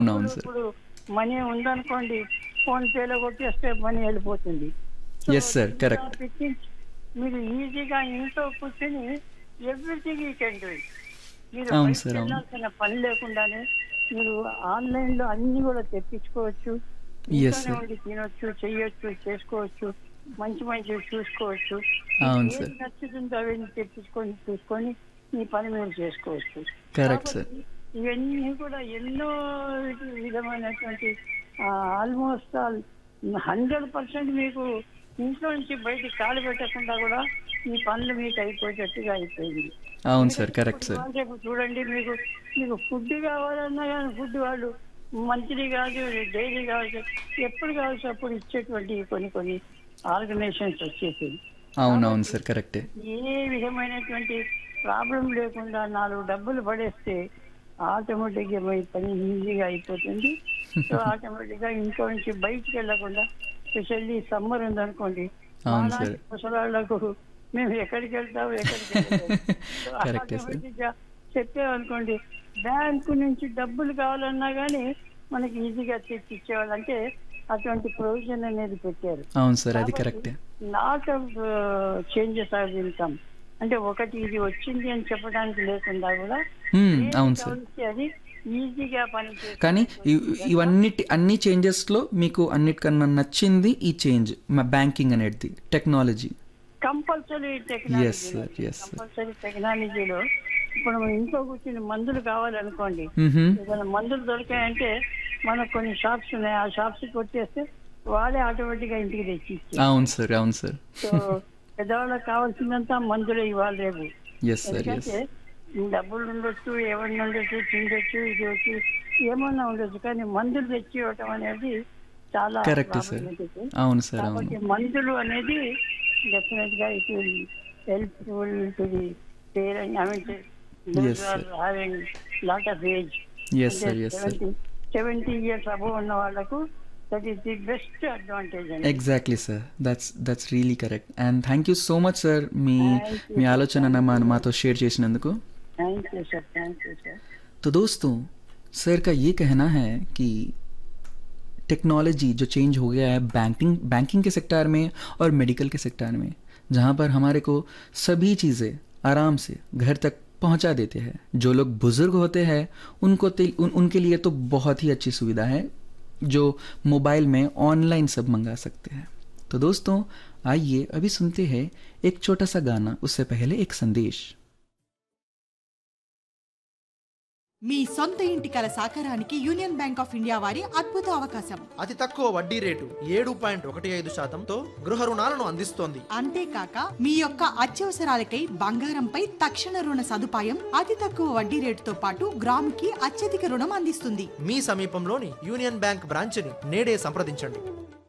అవును సార్ ఇప్పుడు మనీ ఉందనుకోండి ఫోన్ పేలో కొట్టేస్తే మనీ వెళ్ళిపోతుంది So, Yes, sir. ఇలా Correct. పెట్టించి మీరు ఈజీగా ఇంట్లో కూర్చొని ఎవ్రీథింగ్ యూ కెన్ డూ మీరు అవును బయటికి సార్, అవును. వెళ్ళాల్సిన పని లేకుండానే మీరు ఆన్లైన్ లో అన్ని కూడా తెప్పించుకోవచ్చు Yes, ఇంట్లోనే sir. ఉండి తినొచ్చు చెయ్యొచ్చు చేసుకోవచ్చు మంచి మంచి చూసుకోవచ్చు అవును, మీకు sir. ఏది నచ్చుతుందో అవన్నీ తెప్పించుకొని చూసుకొని మీ పని మీరు చేసుకోవచ్చు Correct, sir. కాబట్టి ఇవన్నీ కూడా ఎన్నో విధమైనటువంటి ఆల్మోస్ట్ ఆల్ హండ్రెడ్ పర్సెంట్ మీకు ఇంట్లో నుంచి బయటికి కాలు పెట్టకుండా కూడా మీ పనులు మీకు అయిపోయేటట్టుగా అయిపోయింది అవును సార్ కరెక్ట్ సార్ రేపు చూడండి మీకు మీకు ఫుడ్ కావాలన్నా కానీ ఫుడ్ వాళ్ళు మంత్లీ కాదు డైలీ కావచ్చు ఎప్పుడు కావచ్చు అప్పుడు ఇచ్చేటువంటి కొన్ని కొన్ని ఆర్గనైజేషన్స్ వచ్చేసి అవును అవును సార్ కరెక్టే ఏ విధమైనటువంటి ప్రాబ్లం లేకుండా నాలుగు డబ్బులు పడేస్తే ఆటోమేటిక్ గా మీ పని ఈజీగా అయిపోతుంది సో ఆటోమేటిక్ గా ఇంట్లో నుంచి బయటికి వెళ్ళకుండా స్పెషల్లీ సమ్మర్ ఉందనుకోండి అవును మాలాంటి సార్. ముసలాళ్లకు మేము ఎక్కడికి వెళ్తాము ఎక్కడికి వెళ్ళలేము. సో కరెక్టే సార్. automatic గా చెప్పామనుకోండి బ్యాంకు నుంచి డబ్బులు కావాలన్నా కానీ మనకి ఈజీగా తెచ్చి ఇచ్చేవాళ్ళు అంటే అటువంటి ప్రొవిజన్ అనేది పెట్టారు అవును సార్ అది కరెక్టే not of changes of income అంటే ఒకటి ఇది వచ్చింది అని చెప్పడానికి లేకుండా కూడా Hmm, ఏది అవును సార్ కావాల్సి అది ఈజీగా పని కానీ ఇవ్- ఇవన్నిటి అన్ని చేంజెస్లో మీకు అన్నిటికన్నా నచ్చింది ఈ చేంజ్ మా బ్యాంకింగ్ అనేది technology compulsory Yes, technology sir. Yes, sir. Compulsory టెక్నాలజీలో ఇప్పుడు మనం ఇంట్లో కూర్చుని మందులు కావాలనుకోండి ఏదైనా మందులు దొరికాయంటే మనకు కొన్ని షాప్స్ ఉన్నాయి ఆ షాప్స్ కి వచ్చేస్తే వాళ్ళే ఆటోమేటిక్ గా ఇంటికి తెచ్చి ఇచ్చేస్తారు. అవును సార్ అవును సార్ సో పెద్దవాళ్ళకి కావాల్సిందంతా మందులే ఇవ్వాలి రేపు ఎస్ సార్ ఎస్ ఎందుకంటే డబ్బులు ఉండొచ్చు ఏమన్నా ఉండొచ్చు తిండొచ్చు ఇది వచ్చి ఏమన్నా ఉండొచ్చు కానీ మందులు తెచ్చి ఇవ్వటం అనేది చాలా కరెక్ట్ సార్ problematic. అవును సార్ అవును కాబట్టి మందులు అనేది డెఫినెట్ గా it will helpful to the parent I mean Yes, sir. Having lot of age yes sir yes sir seventy years above ఉన్న వాళ్ళకు that is the best advantage అండి exactly sir that's that's really correct and thank you so much sir మీ Thank you, మీ sir. ఆలోచన మా మాతో share చేసినందుకు thank you sir thank you sir तो दोस्तों सर का ये कहना है कि टेक्नोलॉजी जो चेंज हो गया है बैंकिंग बैंकिंग के सेक्टर में और मेडिकल के सेक्टर में जहाँ पर हमारे को सभी चीज़ें आराम से घर तक पहुँचा देते हैं जो लोग बुज़ुर्ग होते हैं उनको ते- उन, उनके लिए तो बहुत ही अच्छी सुविधा है जो मोबाइल में ऑनलाइन सब मंगा सकते हैं तो दोस्तों आइए अभी सुनते हैं एक छोटा सा गाना उससे पहले एक संदेश మీ సొంత ఇంటి కల సాకారానికి యూనియన్ బ్యాంక్ ఆఫ్ ఇండియా వారి అద్భుత అవకాశం అతి తక్కువ వడ్డీ రేటు ఏడు పాయింట్ ఒకటి ఐదు శాతంతో గృహ రుణాలను అందిస్తోంది అంతేకాక మీ యొక్క అత్యవసరాలకై బంగారంపై తక్షణ రుణ సదుపాయం అతి తక్కువ వడ్డీ రేటుతో పాటు గ్రాముకి అత్యధిక రుణం అందిస్తుంది మీ సమీపంలోని యూనియన్ బ్యాంక్ బ్రాంచ్ని నేడే సంప్రదించండి